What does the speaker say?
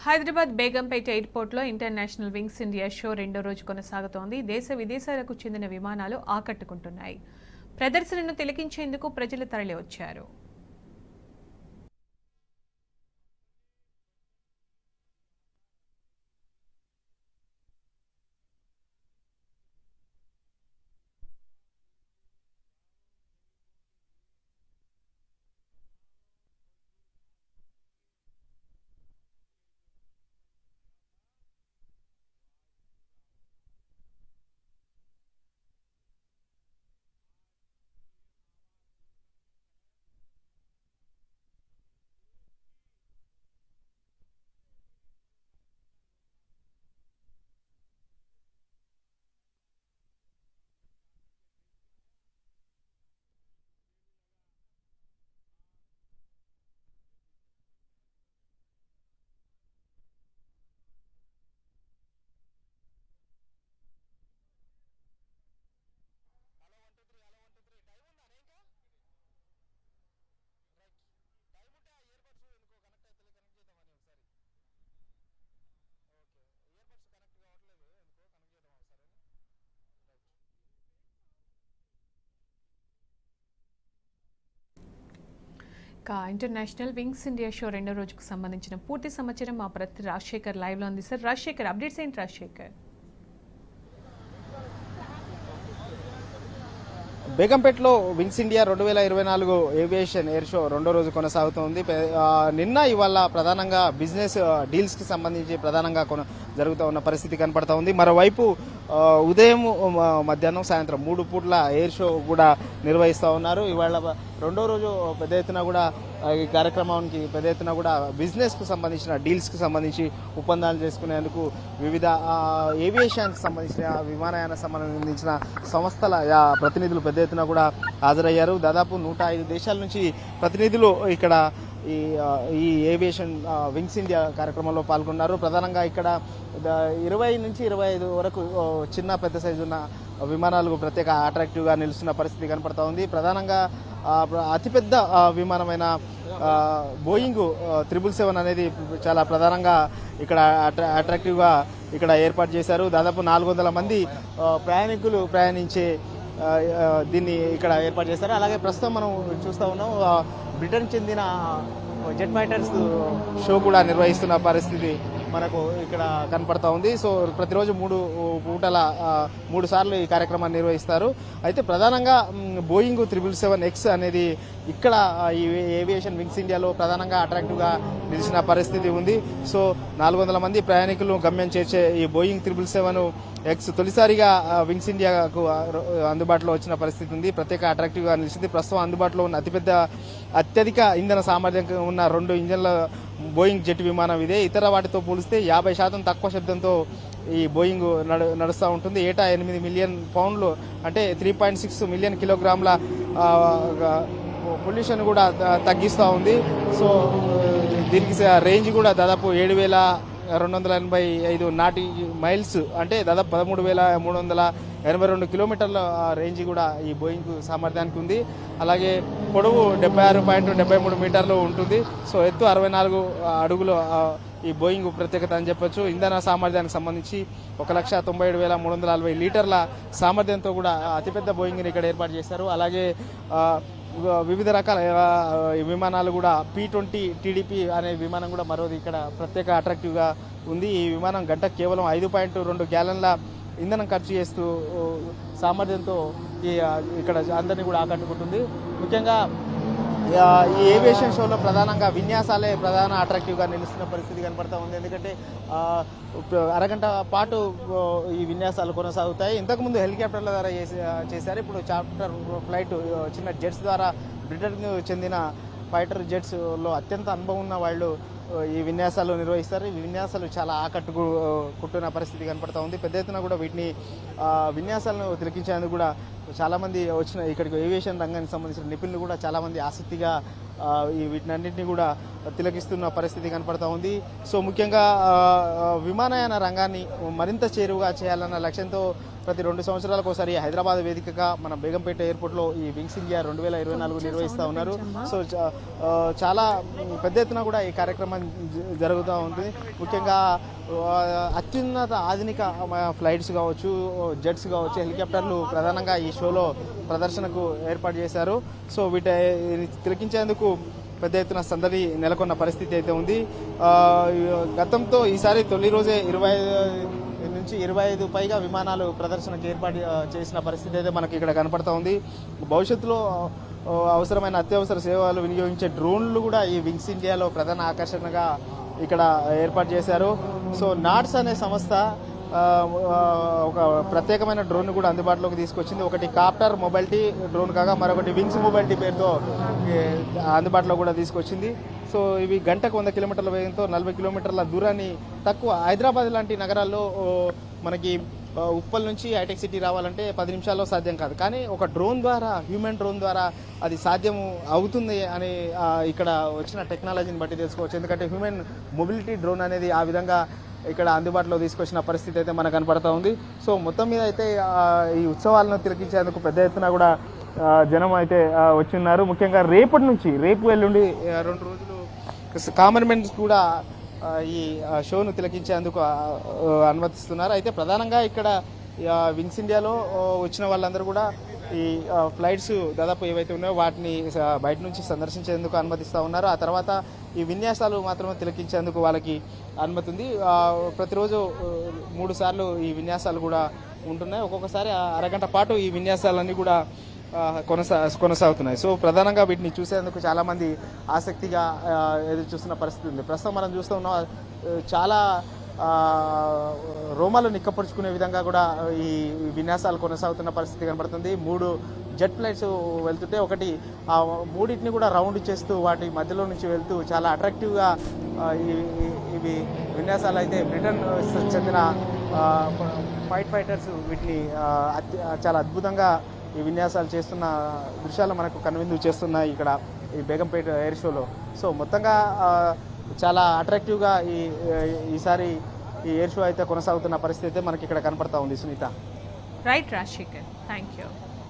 హైదరాబాద్ బేగంపేట ఎయిర్పోర్ట్లో international wings India show రెండో రోజు కొనసాగుతోంది దేశ విదేశాలకు చెందిన విమానాలు ఆకట్టుకుంటున్నాయి ప్రదర్శనను తిలకించేందుకు ప్రజలు తరలివచ్చారు ఇక ఇంటర్నేషనల్ వింగ్స్ ఇండియా షో రెండో రోజుకు సంబంధించిన పూర్తి సమాచారం మా ప్రతి రాజశేఖర్ లైవ్లో అందిస్తారు రాజశేఖర్ అప్డేట్స్ ఏంటి రాజశేఖర్ బేగంపేటలో వింగ్స్ ఇండియా రెండు వేల ఇరవై నాలుగు ఏవియేషన్ ఎయిర్ షో రెండో రోజు కొనసాగుతోంది పె- ఆ, నిన్న ఇవాళ ప్రధానంగా బిజినెస్ ఆ, డీల్స్ కి సంబంధించి ప్రధానంగా కొన జరుగుతూ ఉన్న పరిస్థితి కనపడతా ఉంది మరోవైపు ఆ, ఉదయం మ- మధ్యాహ్నం సాయంత్రం మూడు పూట్ల ఎయిర్ షో కూడా నిర్వహిస్తూ ఉన్నారు ఇవాళ బ- రెండో రోజు పెద్ద ఎత్తున కూడా ఆ, ఈ కార్యక్రమానికి పెద్ద ఎత్తున కూడా బిజినెస్ కు సంబంధించిన డీల్స్ కి సంబంధించి ఒప్పందాలు చేసుకునేందుకు వివిధ ఏవియేషన్ సంబంధించిన విమానయాన సంబంధించిన సంస్థల ఆ, ప్రతినిధులు పెద్ద ఎత్తున కూడా హాజరయ్యారు దాదాపు నూట ఐదు దేశాల నుంచి ప్రతినిధులు ఇక్కడ ఈ ఆ, ఈ ఏవియేషన్ ఆ, వింగ్స్ ఇండియా కార్యక్రమంలో పాల్గొన్నారు ప్రధానంగా ఇక్కడ ద- ఇరవై నుంచి ఇరవై ఐదు వరకు ఓ, చిన్న పెద్ద సైజు ఉన్న విమానాలు ప్రత్యేక అట్రాక్టివ్ గా నిలుస్తున్న పరిస్థితి కనపడతా ఉంది ప్రధానంగా ఆ, ప్ర- అతిపెద్ద ఆ, విమానమైన ఆ, బోయింగ్ త్రిబుల్ సెవెన్ అనేది చాలా ప్రధానంగా ఇక్కడ అట్రా- అట్రాక్టివ్ గా ఇక్కడ ఏర్పాటు చేశారు దాదాపు నాలుగు వందల మంది ఆ, ప్రయాణికులు ప్రయాణించే ఆ, ఆ, దీన్ని ఇక్కడ ఏర్పాటు చేశారు అలాగే ప్రస్తుతం మనం చూస్తూ ఉన్నాం ఆ, బ్రిటన్ చెందిన జెట్ ఫైటర్స్ షో కూడా నిర్వహిస్తున్న పరిస్థితి మనకు ఇక్కడ కనపడతా ఉంది సో ప్రతిరోజు మూడు పూటల ఆ, మూడు సార్లు ఈ కార్యక్రమాన్ని నిర్వహిస్తారు అయితే ప్రధానంగా మ్, బోయింగ్ త్రిబుల్ సెవెన్ ఎక్స్ అనేది ఇక్కడ ఆ, ఈ ఏవియేషన్ వింగ్స్ ఇండియాలో ప్రధానంగా అట్రాక్టివ్గా నిలిచిన పరిస్థితి ఉంది సో నాలుగు వందల మంది ప్రయాణికులను గమ్యం చేర్చే ఈ బోయింగ్ త్రిబుల్ సెవెన్ ఎక్స్ తొలిసారిగా ఆ, వింగ్స్ ఇండియాకు ఆ, రో- అందుబాటులో వచ్చిన పరిస్థితి ఉంది ప్రత్యేక అట్రాక్టివ్ గా నిలిచింది ప్రస్తుతం అందుబాటులో ఉన్న అతిపెద్ద అత్యధిక ఇంధన సామర్థ్యం ఉన్న రెండు ఇంజన్ల బోయింగ్ జెట్ విమానం ఇదే ఇతర వాటితో పోలిస్తే యాభై శాతం తక్కువ శబ్దంతో ఈ బోయింగ్ నడు నడుస్తూ ఉంటుంది ఏటా ఎనిమిది మిలియన్ పౌండ్లు అంటే త్రీ పాయింట్ సిక్స్ మిలియన్ కిలోగ్రాముల పొల్యూషన్ కూడా త- తగ్గిస్తూ ఉంది సో దీనికి స- రేంజ్ కూడా దాదాపు ఏడు వేల రెండు వందల ఎనభై ఐదు నాటి మైల్స్ అంటే దాదాపు పదమూడు వేల మూడు వందల ఎనభై రెండు కిలోమీటర్ల ఆ, రేంజ్ కూడా ఈ బోయింగ్ సామర్థ్యానికి ఉంది అలాగే పొడవు డెబ్బై ఆరు పాయింట్ డెబ్బై మూడు మీటర్లు ఉంటుంది సో ఎత్తు అరవై నాలుగు అడుగులు ఆ, ఈ బోయింగ్ ప్రత్యేకత అని చెప్పొచ్చు ఇంధన సామర్థ్యానికి సంబంధించి ఒక లక్ష తొంభై ఏడు వేల మూడు వందల నలభై లీటర్ల సామర్థ్యంతో కూడా అతిపెద్ద బోయింగ్ని ఇక్కడ ఏర్పాటు చేశారు అలాగే ఆ, వ- వివిధ రకాల ఆ, ఈ విమానాలు కూడా పీ ట్వంటీ టీడీపీ అనే విమానం కూడా మరోది ఇక్కడ ప్రత్యేక అట్రాక్టివ్గా ఉంది ఈ విమానం గంట కేవలం ఐదు పాయింట్ రెండు గ్యాలన్ల ఇంధనం ఖర్చు చేస్తూ ఓ, సామర్థ్యంతో ఈ ఆ, ఇక్కడ అందరినీ కూడా ఆకట్టుకుంటుంది ముఖ్యంగా ఆ, ఈ ఏవియేషన్ షోలో ప్రధానంగా విన్యాసాలే ప్రధాన అట్రాక్టివ్గా నిలుస్తున్న పరిస్థితి కనపడతా ఉంది ఎందుకంటే ఆ, ఒక అరగంట పాటు ఓ, ఈ విన్యాసాలు కొనసాగుతాయి ఇంతకుముందు హెలికాప్టర్ల ద్వారా చేసి- చేశారు ఇప్పుడు చార్టర్ ఫ్లైట్ ఓ, చిన్న జెట్స్ ద్వారా బ్రిటన్కు చెందిన ఫైటర్ జెట్స్లో అత్యంత అనుభవం ఉన్న వాళ్ళు ఓ, ఈ విన్యాసాలు నిర్వహిస్తారు ఈ విన్యాసాలు చాలా ఆకట్టుకు కుట్టున్న పరిస్థితి కనపడతా ఉంది పెద్ద ఎత్తున కూడా వీటిని ఆ, విన్యాసాలను తిలకించేందుకు కూడా చాలా మంది వచ్చిన ఇక్కడికి ఏవియేషన్ రంగానికి సంబంధించిన నిపుణులు కూడా చాలా మంది ఆసక్తిగా ఆ, ఈ వీటినన్నింటినీ కూడా తిలకిస్తున్న పరిస్థితి కనపడతా ఉంది సో ముఖ్యంగా ఆ, ఆ, విమానయాన రంగాన్ని మరింత చేరువుగా చేయాలన్న లక్ష్యంతో ప్రతి రెండు సంవత్సరాలకు ఒకసారి హైదరాబాద్ వేదికగా మన బేగంపేట ఎయిర్పోర్ట్లో ఈ వింగ్స్ ఇండియా రెండు వేల ఇరవై నాలుగు నిర్వహిస్తూ ఉన్నారు సో చ- ఆ, చాలా పెద్ద ఎత్తున కూడా ఈ కార్యక్రమం జ- జరుగుతూ ఉంటుంది ముఖ్యంగా ఆ, అత్యున్నత ఆధునిక ఫ్లైట్స్ కావచ్చు జెట్స్ కావచ్చు హెలికాప్టర్లు ప్రధానంగా ఈ షోలో ప్రదర్శనకు ఏర్పాటు చేశారు సో వీటి తిలకించేందుకు పెద్ద ఎత్తున సందడి నెలకొన్న పరిస్థితి అయితే ఉంది ఆ, గతంతో ఈసారి తొలి రోజే ఇరవై నుంచి ఇరవై ఐదు పైగా విమానాలు ప్రదర్శనకు ఏర్పాటు ఆ, చేసిన పరిస్థితి అయితే మనకి ఇక్కడ కనపడతా ఉంది భవిష్యత్తులో ఆ, అవసరమైన అత్యవసర సేవలు వినియోగించే డ్రోన్లు కూడా ఈ వింగ్స్ ఇండియాలో ప్రధాన ఆకర్షణగా ఇక్కడ ఏర్పాటు చేశారు సో నాట్స్ అనే సంస్థ ఆ, ఆ, ఒక ప్రత్యేకమైన డ్రోన్ కూడా అందుబాటులోకి తీసుకొచ్చింది ఒకటి కాప్టర్ మొబైలిటీ డ్రోన్ కాగా మరొకటి వింగ్స్ మొబైలిటీ పేరుతో ఈ, అందుబాటులో కూడా తీసుకొచ్చింది సో ఇవి గంటకు వంద కిలోమీటర్ల వేగంతో నలభై కిలోమీటర్ల దూరాన్ని తక్కువ హైదరాబాద్ లాంటి నగరాల్లో ఓ, మనకి ఆ, ఉప్పల్ నుంచి హైటెక్ సిటీ రావాలంటే పది నిమిషాల్లో సాధ్యం కాదు కానీ ఒక డ్రోన్ ద్వారా హ్యూమన్ డ్రోన్ ద్వారా అది సాధ్యం అవుతుంది అని ఆ, ఇక్కడ వచ్చిన టెక్నాలజీని బట్టి తెలుసుకోవచ్చు ఎందుకంటే హ్యూమన్ మొబిలిటీ డ్రోన్ అనేది ఆ విధంగా ఇక్కడ అందుబాటులో తీసుకొచ్చిన పరిస్థితి అయితే మనకు కనపడతా ఉంది సో మొత్తం మీద అయితే ఆ, ఈ ఉత్సవాలను తిలకించేందుకు పెద్ద ఎత్తున కూడా ఆ, జనం అయితే ఆ, వచ్చి ఉన్నారు ముఖ్యంగా రేపటి నుంచి రేపు ఎల్లుండి ఆ, రెండు రోజులు కామన్ మెన్స్ కూడా ఆ, ఈ ఆ, షోను తిలకించేందుకు ఆ, ఆ, అనుమతిస్తున్నారు అయితే ప్రధానంగా ఇక్కడ ఆ, వింగ్స్ ఇండియాలో ఆ, వచ్చిన వాళ్ళందరూ కూడా ఈ ఆ, ఫ్లైట్స్ దాదాపు ఏవైతే ఉన్నాయో వాటిని స- బయట నుంచి సందర్శించేందుకు అనుమతిస్తూ ఉన్నారు ఆ తర్వాత ఈ విన్యాసాలు మాత్రమే తిలకించేందుకు వాళ్ళకి అనుమతి ఉంది ఆ, ప్రతిరోజు ఆ, మూడు సార్లు ఈ విన్యాసాలు కూడా ఉంటున్నాయి ఒక్కొక్కసారి ఆ అరగంట పాటు ఈ విన్యాసాలన్నీ కూడా ఆ, కొనసా కొనసాగుతున్నాయి సో ప్రధానంగా వీటిని చూసేందుకు చాలా మంది ఆసక్తిగా ఆ, ఎదురు చూస్తున్న పరిస్థితి ఉంది ప్రస్తుతం మనం చూస్తూ ఉన్నాం ఆ, చాలా ఆ, రోమాలు నిక్కపరుచుకునే విధంగా కూడా ఈ విన్యాసాలు కొనసాగుతున్న పరిస్థితి కనబడుతుంది మూడు జెట్ ఫ్లైట్స్ వెళ్తుంటే ఒకటి ఆ మూడింటిని కూడా రౌండ్ చేస్తూ వాటి మధ్యలో నుంచి వెళ్తూ చాలా అట్రాక్టివ్గా ఆ, ఈ- ఈ- ఇవి విన్యాసాలు అయితే బ్రిటన్ చెందిన ఆ, ఫైట్ ఫైటర్స్ వీటిని ఆ, అత్య- చాలా అద్భుతంగా ఈ విన్యాసాలు చేస్తున్న దృశ్యాలు మనకు కనువిందు చేస్తున్నాయి ఇక్కడ ఈ బేగంపేట ఎయిర్ షోలో సో మొత్తంగా ఆ, చాలా అట్రాక్టివ్గా ఈ ఈసారి ఈ ఎయిర్ షో అయితే కొనసాగుతున్న పరిస్థితి అయితే మనకి ఇక్కడ కనపడతా ఉంది Sunitha right Rajasekhar thank you